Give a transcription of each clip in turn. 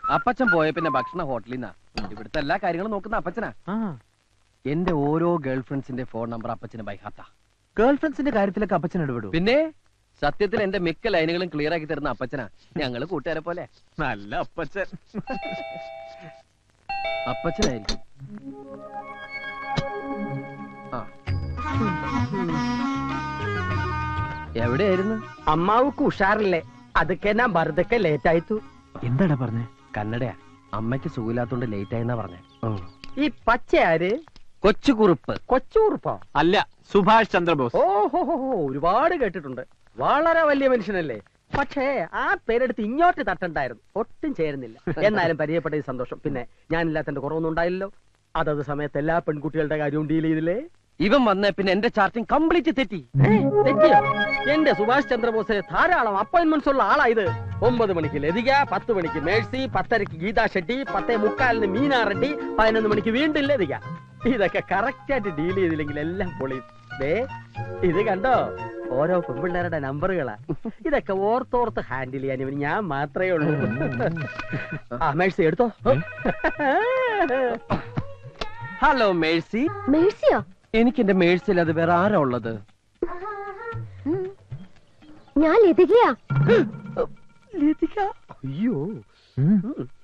അപ്പച്ചൻ പോയ പിന്നെ ഭക്ഷണ ഹോട്ടലിൽ നിന്നാ ഇവിടുത്തെ എല്ലാ കാര്യങ്ങളും നോക്കുന്ന അപ്പച്ചനാ ആ എന്റെ ഓരോ ഗേൾ ഫ്രണ്ട്സിന്റെ ഫോൺ നമ്പർ അപ്പച്ചന് ബൈഹാത്താ ഗേൾ ഫ്രണ്ട്സിന്റെ കാര്യത്തിലൊക്കെ അപ്പച്ചൻ ഇടപെടൂ പിന്നെ സത്യത്തിൽ എന്റെ മിക്ക ലൈനുകളും ക്ലിയർ ആക്കി തരുന്ന അപ്പച്ചനാ ഞങ്ങള് കൂട്ടുകാരെ പോലെ നല്ല അപ്പച്ചൻ അപ്പച്ചനായിരിക്കും ആ എവിടെയായിരുന്നു അമ്മാവുക്ക് ഉഷാറില്ലേ ಅದಕ್ಕೆ ನಾ ಬರ್ದಕ್ಕೆ ಲೇಟ್ ಆಯ್ತು എന്താടാ പറഞ്ഞേ കന്നഡയാ അമ്മയ്ക്ക് സുഖമില്ലാത്തോണ്ട് ലേറ്റ് ആയെന്നാ പറഞ്ഞേ ഈ പച്ച ആര് കൊച്ചുകുറുപ്പ് കൊച്ചൂർപ്പോ അല്ല സുഭാഷ് ചന്ദ്രബോസ് ഓഹോ ഒരുപാട് കേട്ടിട്ടുണ്ട് വളരെ വലിയ മനുഷ്യനല്ലേ പക്ഷേ ആ പേരെടുത്ത് ഇങ്ങോട്ട് തട്ടണ്ടായിരുന്നു ഒട്ടും ചേരുന്നില്ല എന്നാലും പരിചയപ്പെട്ട സന്തോഷം പിന്നെ ഞാനില്ലാത്തന്റെ കുറവൊന്നും ഉണ്ടായില്ലല്ലോ അതത് സമയത്ത് എല്ലാ പെൺകുട്ടികളുടെ കാര്യവും ഡീൽ ചെയ്തില്ലേ ഇവൻ വന്ന പിന്നെ എന്റെ ചാർട്ടിങ് കംപ്ലീറ്റ് തെറ്റി ഏ, തെറ്റിയോ എന്റെ സുഭാഷ് ചന്ദ്രബോസ് ധാരാളം അപ്പോയിന്റ്മെന്റ്സ് ഉള്ള ആളാ ഇത് ഒമ്പത് മണിക്ക് ലതിക പത്ത് മണിക്ക് മേഴ്സി പത്തരക്ക് ഗീതാ ഷെട്ടി പത്തേ മുക്കാലിന് മീനാ റെഡ്ഡി പതിനൊന്ന് മണിക്ക് വീണ്ടും ലതിക ഇതൊക്കെ കറക്റ്റ് ആയിട്ട് ഡീൽ ചെയ്തില്ലെങ്കിൽ എല്ലാം പൊളിയും ദേ ഇത് കണ്ടോ ഓരോ പെൺപിള്ളേരുടെ നമ്പറുകളാ ഇതൊക്കെ ഓർത്തോർത്ത് ഹാൻഡിൽ ചെയ്യാൻ ഇവന് ഞാൻ മാത്രമേ ഉള്ളൂ ആ മേഴ്സി എടുത്തോ ഹലോ മേഴ്സി മേഴ്സിയോ എനിക്ക് എന്റെ മേഴ്സിൽ അത് വേറെ ആരാ ഉള്ളത് ഉം. ഞാൻ ലതികയാ അയ്യോ ഉം.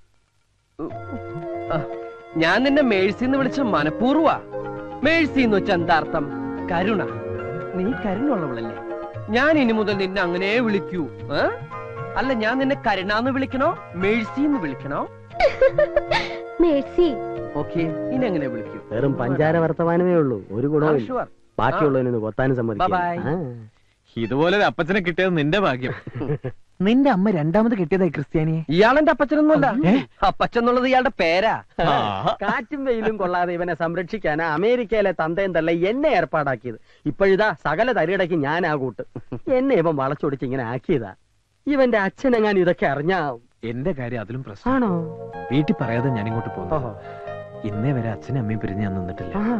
ആ, ഞാൻ നിന്നെ മേഴ്സി എന്ന് വിളിച്ച മനഃപൂർവ്വ മേഴ്സി എന്ന് വെച്ച എന്താ അർത്ഥം കരുണ നീ കരുണുള്ളവളല്ലേ ഞാൻ ഇനി മുതൽ നിന്നെ അങ്ങനെ വിളിക്കൂ ഏ? അല്ല ഞാൻ നിന്നെ കരുണാന്ന് വിളിക്കണോ മേഴ്സി എന്ന് വിളിക്കണോ മേഴ്സി ഓക്കെ ഇനി എങ്ങനെ വിളിക്കൂ വെറും പഞ്ചാര വർത്തമാനമേ ഉള്ളൂ ഒരു ഗുണവും ഇല്ല. ഷുവർ ബാക്കിയുള്ളതിനൊന്ന് കൊത്താനും സമ്മതിക്കില്ല Bye bye. ആ. ഇതുപോലെ ഒരു അപ്പച്ചനെ കിട്ടിയത് നിന്റെ ഭാഗ്യം നിന്റെ അമ്മ രണ്ടാമത് കിട്ടിയതായി ക്രിസ്ത്യാനിയെ ഇയാളെന്റെ അപ്പച്ചനൊന്നുമല്ല ഏ? അപ്പച്ചൻ എന്നുള്ളത് ഇയാളുടെ പേരാ കാറ്റും വെയിലും കൊള്ളാതെ ഇവനെ സംരക്ഷിക്കാനാ അമേരിക്കയിലെ തന്തയും തള്ള എന്നെ ഏർപ്പാടാക്കിയത് ഇപ്പോഴിതാ സകല തരികിടയ്ക്ക് ഞാൻ ആ കൂട്ട് എന്നെ ഇവൻ വളച്ചൊടിച്ച് ഇങ്ങനെ ആക്കിയതാ ഇവന്റെ അച്ഛനെങ്ങാൻ ഇതൊക്കെ അറിഞ്ഞാ എന്റെ കാര്യം അതിലും പ്രശ്നം ആണോ വീട്ടിൽ പറയാതെ ഞാൻ ഇങ്ങോട്ട് പോകുന്നു ഓഹോ. ഇന്നേ വരെ അച്ഛനും അമ്മയും പിരിഞ്ഞ് ഞാൻ നിന്നിട്ടില്ല ആ.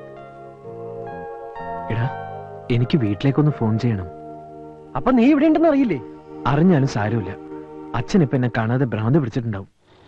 എടാ എനിക്ക് വീട്ടിലേക്കൊന്ന് ഫോൺ ചെയ്യണം അപ്പൊ നീ ഇവിടെ ഉണ്ടെന്ന് അറിയില്ലേ അറിഞ്ഞാലും സാരമില്ല അച്ഛൻ ഇപ്പൊ എന്നെ കാണാതെ ഭ്രാന്ത് പിടിച്ചിട്ടുണ്ടാവും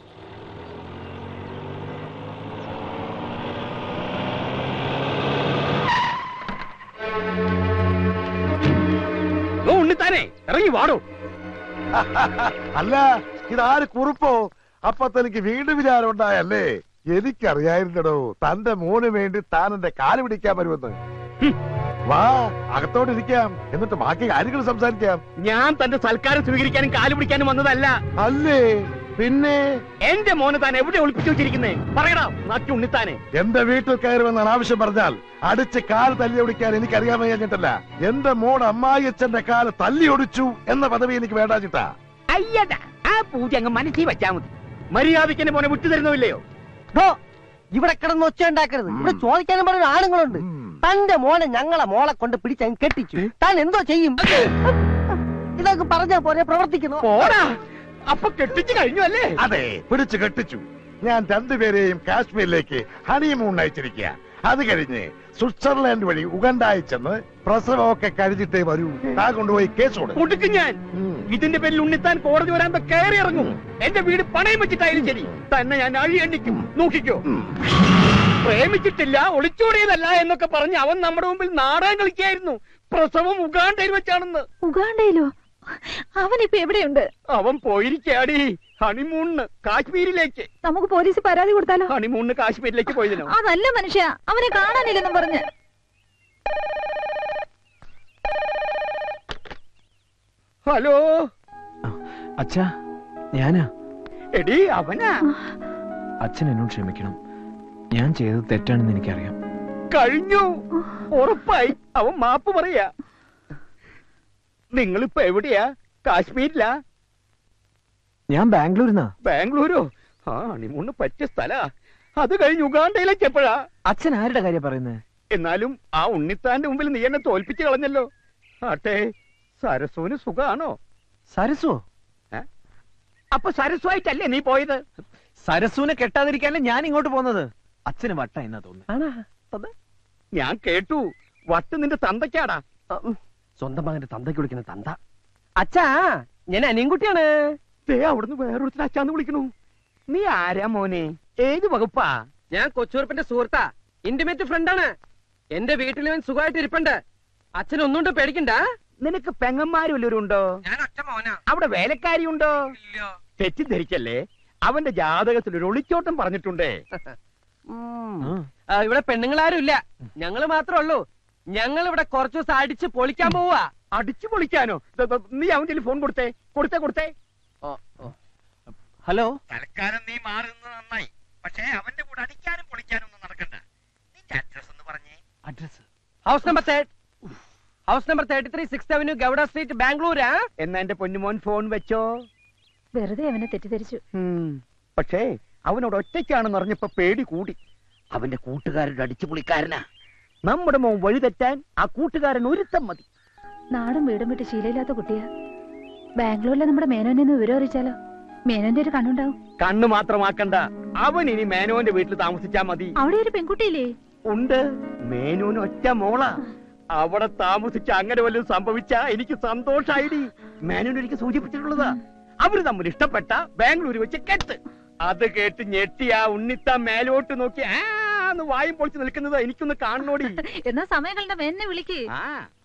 ഓ, ഉണ്ണിത്താനെ ഇറങ്ങി വാടോ അല്ല ഇതാര് കുറിപ്പോ അപ്പൊ തനിക്ക് വീണ്ടും വിചാരം ഉണ്ടായല്ലേ എനിക്കറിയായിരുന്നടോ തന്റെ മോന് വേണ്ടി താൻ എന്റെ കാല് പിടിക്കാൻ വരുമെന്ന് ഹും. വാ അകത്തോട്ടിരിക്കാം എന്നിട്ട് ബാക്കി കാര്യങ്ങൾ സംസാരിക്കാം ഞാൻ തന്റെ സൽക്കാരം സ്വീകരിക്കാനും കാല് പിടിക്കാനും വന്നതല്ല അല്ലേ പിന്നെ എന്റെ മോനെ താൻ എവിടെ ഒളിപ്പിച്ചു വെച്ചിരിക്കുന്നേ പറയടാ നാട്ടി ഉണ്ണിത്താനെ എന്റെ വീട്ടിൽ കയറുമെന്നാണ് ആവശ്യം പറഞ്ഞാൽ അടിച്ച് കാല് തല്ലി ഒടിക്കാൻ എനിക്ക് അറിയാൻ കഴിഞ്ഞിട്ടല്ല എന്റെ മോൻ അമ്മായി അച്ഛന്റെ കാല് തല്ലി ഒടിച്ചു എന്ന പദവി എനിക്ക് വേണ്ടാച്ചിട്ടാ അയ്യടാ ആ പൂജ അങ്ങ് മനസ്സിൽ വെച്ചാ മതി മര്യാദയ്ക്ക് എന്നെ മോനെ വിട്ടു തരുന്നില്ലയോ ഇവിടെ കിടന്ന് ഒച്ച ഉണ്ടാക്കരുത് ഇവിടെ ചോദിക്കാനും പറഞ്ഞ ആണുങ്ങളുണ്ട് തന്റെ മോനെ ഞങ്ങളെ മോളെ കൊണ്ട് പിടിച്ചങ്ങ് കെട്ടിച്ചു താൻ എന്തോ ചെയ്യും ഇതൊക്കെ പറഞ്ഞാ പോരെ പ്രവർത്തിക്കുന്നു പോടാ അപ്പൊ കെട്ടിച്ചു കഴിഞ്ഞു അല്ലേ അതെ പിടിച്ചു കെട്ടിച്ചു ഞാൻ രണ്ടുപേരെയും കാശ്മീരിലേക്ക് ഹണിമൂൺ അയച്ചിരിക്കുക അത് കഴിഞ്ഞ് സ്വിറ്റ്സർലാൻഡ് വഴി ഉഗണ്ടായി ചെന്ന് പ്രസവമൊക്കെ കഴിഞ്ഞിട്ടേ വരൂ താ കൊണ്ടുപോയി കേസ് കൊടുക്കും കൊടുക്കും ഞാൻ ഇതിന്റെ പേരിൽ ഉണ്ണിത്താൻ കോടതി വരാൻ കയറി ഇറങ്ങും എന്റെ വീട് പണയം വെച്ചിട്ടായാലും ശരി തന്നെ ഞാൻ അഴി എണ്ണിക്കും നോക്കിക്കോ പ്രേമിച്ചിട്ടില്ല ഒളിച്ചോടിയതല്ല എന്നൊക്കെ പറഞ്ഞ് അവൻ നമ്മുടെ മുമ്പിൽ നാടകം കളിക്കായിരുന്നു പ്രസവം ഉഗാണ്ടയിൽ വെച്ചാണെന്ന് ഉഗാണ്ടയിലോ അവനിപ്പോ എവിടെയുണ്ട് അവൻ പോയിരിക്കാടി ഹണിമൂണിന് കാശ്മീരിലേക്ക് നമുക്ക് പോലീസ് പരാതി കൊടുത്താലോ ഹണിമൂണിന് കാശ്മീരിലേക്ക് പോയതിനോ അതല്ല മനുഷ്യ അവനെ കാണാനില്ലെന്നും പറഞ്ഞ് ഹലോ അച്ഛാ ഞാനാ എടി അവനാ അച്ഛൻ എന്നോട് ക്ഷമിക്കണം ഞാൻ ചെയ്തത് തെറ്റാണെന്ന് എനിക്കറിയാം കഴിഞ്ഞു ഉറപ്പായി അവൻ മാപ്പ് പറയാ നിങ്ങളിപ്പോ എവിടെയാ കാശ്മീരിലാ ഞാൻ ബാംഗ്ലൂരിന്നാ ബാംഗ്ലൂരോ ആ ഹണിമൂണിന് പറ്റിയ സ്ഥലാ അത് കഴിഞ്ഞ് ഉഗാണ്ടയിലേക്ക് എപ്പോഴാ അച്ഛൻ ആരുടെ കാര്യം പറയുന്നത് എന്നാലും ആ ഉണ്ണിത്താന്റെ മുമ്പിൽ നീ എന്നെ തോൽപ്പിച്ച് കളഞ്ഞല്ലോ ആട്ടെ സരസുവിന് സുഖാണോ സരസോ അപ്പൊ സരസുവായിട്ടല്ലേ നീ പോയത് സരസുവിനെ കെട്ടാതിരിക്കാനല്ലേ ഞാൻ ഇങ്ങോട്ട് പോകുന്നത് അച്ഛന് വട്ട എന്നാ തോന്നുന്നു ഞാൻ കേട്ടു വട്ട് നിന്റെ തന്തയ്ക്കാടാ സ്വന്തം മകന്റെ തന്തയ്ക്ക് വിളിക്കുന്ന തന്ത അച്ഛാ ഞാൻ അനിയൻകുട്ടിയാണ് ദേ അവിടുന്ന് വേറൊരുത്തിന് അച്ഛാന്ന് വിളിക്കണു നീ ആരാ മോനെ ഏത് വകുപ്പാ ഞാൻ കൊച്ചൂർപ്പിന്റെ സുഹൃത്താ ഇന്റിമേറ്റ് ഫ്രണ്ടാണ് എന്റെ വീട്ടിൽ ഇവൻ സുഖമായിട്ട് ഇരിപ്പുണ്ട് അച്ഛൻ ഒന്നുകൊണ്ട് പേടിക്കണ്ട നിനക്ക് പെങ്ങന്മാരും വല്ലവരും ഉണ്ടോ ഞാൻ ഒറ്റ മോനാ അവിടെ വേലക്കാരി ഉണ്ടോ തെറ്റിദ്ധരിക്കല്ലേ അവന്റെ ജാതകത്തിൽ ഒരു ഒളിച്ചോട്ടം പറഞ്ഞിട്ടുണ്ടേ ആ, ഇവിടെ പെണ്ണുങ്ങളാരും ഇല്ല ഞങ്ങള് മാത്രമേ ഉള്ളൂ ഞങ്ങൾ ഇവിടെ കുറച്ചു ദിവസം അടിച്ച് പൊളിക്കാൻ പോവാ അടിച്ചു പൊളിക്കാനോ ദ- ദ- നീ അവന്റെ ഫോൺ കൊടുത്തേ കൊടുത്തേ കൊടുത്തേ ഹലോ തൽക്കാലം നീ മാറുന്നത് നന്നായി പക്ഷേ അവന്റെ കൂടെ അടിക്കാനും പൊളിക്കാനും ഒന്നും നടക്കണ്ട നിന്റെ അഡ്രസ് ഒന്ന് പറഞ്ഞേ address house number third house number thirty three six avenue Gowda street ബാംഗ്ലൂരാ എന്നാ എന്റെ പൊന്നുമോൻ ഫോൺ വെച്ചോ വെറുതെ അവനെ തെറ്റിദ്ധരിച്ചു ഉം. പക്ഷേ അവനോട് ഒറ്റയ്ക്കാണെന്ന് അറിഞ്ഞപ്പോ പേടി കൂടി അവന്റെ കൂട്ടുകാരുടെ അടിച്ചു പൊളിക്കാരനാ നമ്മുടെ മോൻ വഴി തെറ്റാൻ ആ കൂട്ടുകാരൻ ഒരുത്തം മതി നാടും വീടും വിട്ട് ശീലമില്ലാത്ത കുട്ടിയാ ബാംഗ്ലൂരിലെ നമ്മുടെ മേനോനെ ഒന്ന് വിവരം അറിയിച്ചാലോ മേനോന്റെ ഒരു കണ്ണുണ്ടാവും കണ്ണു മാത്രമാക്കണ്ട അവൻ ഇനി മേനോന്റെ വീട്ടിൽ താമസിച്ചാ മതി അവിടെ ഒരു പെൺകുട്ടിയില്ലേ ഉണ്ട് മേനോന് ഒറ്റ മോളാ അവിടെ താമസിച്ച അങ്ങനെ വല്ലതും സംഭവിച്ചാ എനിക്ക് സന്തോഷായിടി മേനോൻ എനിക്ക് സൂചിപ്പിച്ചിട്ടുള്ളതാ അവര് തമ്മിൽ ഇഷ്ടപ്പെട്ട ബാംഗ്ലൂർ വെച്ച് കെട്ട് അത് കേട്ട് ഞെട്ടി ആ ഉണ്ണിത്ത മേലോട്ട് നോക്കി ആ എന്ന് വായും പൊളിച്ച് നിൽക്കുന്നത് എനിക്കൊന്ന് കാണണോടി എന്നാ സമയങ്ങളുടെ മേനെ വിളിക്ക് ആ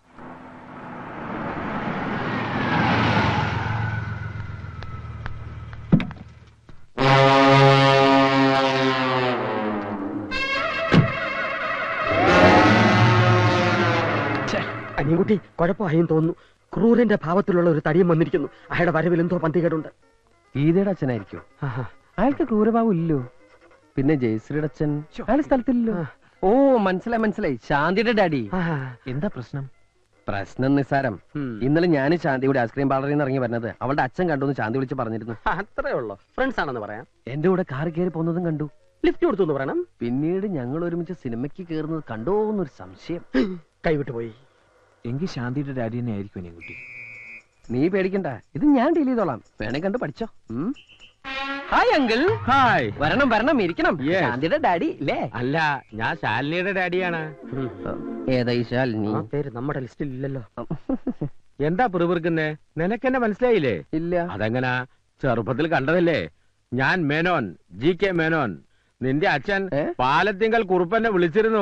അനിയൻകുട്ടി കുഴപ്പമായും തോന്നുന്നു ക്രൂരന്റെ ഭാവത്തിലുള്ള ഒരു തടിയും വന്നിരിക്കുന്നു അയാളുടെ വരവിൽ എന്തോ പന്തികേടുണ്ട് ഗീതയുടെ അച്ഛനായിരിക്കും അയാൾക്ക് ക്രൂരഭാവം ഇല്ലോ പിന്നെ ജയശ്രീയുടെ അച്ഛൻ അയാൾ സ്ഥലത്തില്ലല്ലോ ഓ മനസ്സിലായി മനസ്സിലായി ശാന്തിയുടെ ഡാഡി എന്താ പ്രശ്നം പ്രശ്നം നിസ്സാരം ഇന്നലെ ഞാൻ ശാന്തിയുടെ ഐസ്ക്രീം പാർലറിൽ നിന്ന് ഇറങ്ങി വരുന്നത് അവളുടെ അച്ഛൻ കണ്ടു എന്ന് ശാന്തി വിളിച്ച് പറഞ്ഞിരുന്നു അത്രേ ഉള്ളൂ ഫ്രണ്ട്സ് ആണെന്ന് പറയാം എന്റെ കൂടെ കാർ കയറി പോകുന്നതും കണ്ടു ലിഫ്റ്റ് കൊടുത്തു എന്ന് പറയണം പിന്നീട് ഞങ്ങൾ ഒരുമിച്ച് സിനിമയ്ക്ക് കയറുന്നത് കണ്ടോ എന്നൊരു സംശയം കൈവിട്ടു പോയി എങ്കിൽ ശാന്തിയുടെ ഡാഡി തന്നെ ആയിരിക്കും കുട്ടി നീ പേടിക്കണ്ട ഇത് ഞാൻ ഡീൽ ചെയ്തോളാം വേണേ കണ്ട് പഠിച്ചോ ഉം. ഹായ് അങ്കിൾ ഹായ് വരണം വരണം ഇരിക്കണം Yes. ശാന്തിയുടെ ഡാഡി ഇല്ലേ അല്ല ഞാൻ ശാലിനിയുടെ ഡാഡിയാണ് ഏതാ ഈ ശാലിനി ആ പേര് നമ്മുടെ ലിസ്റ്റിൽ ഇല്ലല്ലോ എന്താ പിറുപിറുക്കുന്നേ നിനക്കെന്നെ മനസ്സിലായില്ലേ ഇല്ല അതെങ്ങനാ ചെറുപ്പത്തിൽ കണ്ടതല്ലേ ഞാൻ മേനോൻ ജി കെ മേനോൻ നിന്റെ അച്ഛൻ ഏ? പാലത്തിങ്കൽ കുറുപ്പന്നെ വിളിച്ചിരുന്നു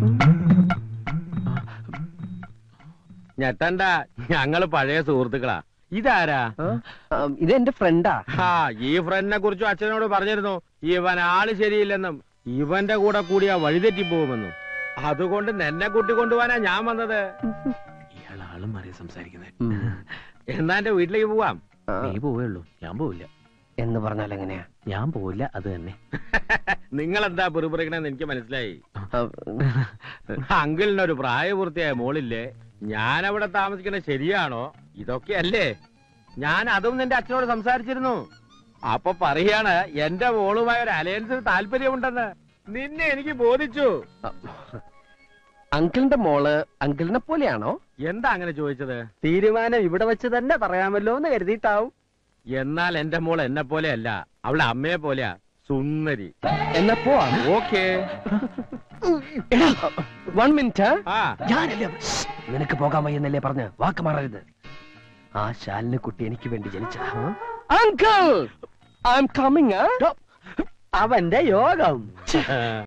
ഞെട്ടണ്ട ഞങ്ങള് പഴയ സുഹൃത്തുക്കളാ ഇതാരാ ആ? ആ, ഇത് എന്റെ ഫ്രണ്ടാ ഹാ ഈ ഫ്രണ്ടിനെ കുറിച്ചും അച്ഛനോട് പറഞ്ഞിരുന്നു ഇവൻ ആള് ശരിയില്ലെന്നും ഇവന്റെ കൂടെ കൂടിയാ വഴിതെറ്റി പോകുമെന്നും അതുകൊണ്ട് നിന്നെ കൂട്ടിക്കൊണ്ടുപോവാനാ ഞാൻ വന്നത് ഇയാൾ ആളും മാറി സംസാരിക്കുന്നത് ഉം. എന്നാ എന്റെ വീട്ടിലേക്ക് പോവാം ആ, നീ പോവുള്ളൂ ഞാൻ പോവില്ല എന്ന് പറഞ്ഞാൽ എങ്ങനെയാ ഞാൻ പോവില്ല അത് തന്നെ നിങ്ങൾ എന്താ പിറുപിറുക്കണെന്ന് എനിക്ക് മനസ്സിലായി ആ, അങ്കിളിനൊരു പ്രായപൂർത്തിയായ മോളില്ലേ ഞാൻ അവിടെ താമസിക്കണത് ശരിയാണോ ഇതൊക്കെയല്ലേ ഞാൻ അതും നിന്റെ അച്ഛനോട് സംസാരിച്ചിരുന്നു അപ്പൊ പറയാണ് എന്റെ മോളുമായ ഒരു അലയൻസിന് താല്പര്യമുണ്ടെന്ന് നിന്നെ എനിക്ക് ബോധിച്ചു അങ്കിളിന്റെ മോള് അങ്കിളിനെ പോലെയാണോ എന്താ അങ്ങനെ ചോദിച്ചത് തീരുമാനം ഇവിടെ വെച്ച് തന്നെ പറയാമല്ലോ എന്ന് കരുതിയിട്ടാവും എന്നാൽ എന്റെ മോൾ എന്നെ പോലെയല്ല അവളെ അമ്മയെ പോലെയാ സുന്ദരി എന്നാ പോവാ ഓക്കേ വൺ മിനിറ്റ് ആ ഞാനല്ലേ അവൻ. നിനക്ക് പോകാൻ വയ്യെന്നല്ലേ പറഞ്ഞ് വാക്ക് മാറരുത് ആ ശാലിന് കുട്ടി എനിക്ക് വേണ്ടി ജനിച്ചതാ അങ്കിൾ ഐ എം കമ്മിങ് അവന്റെ യോഗം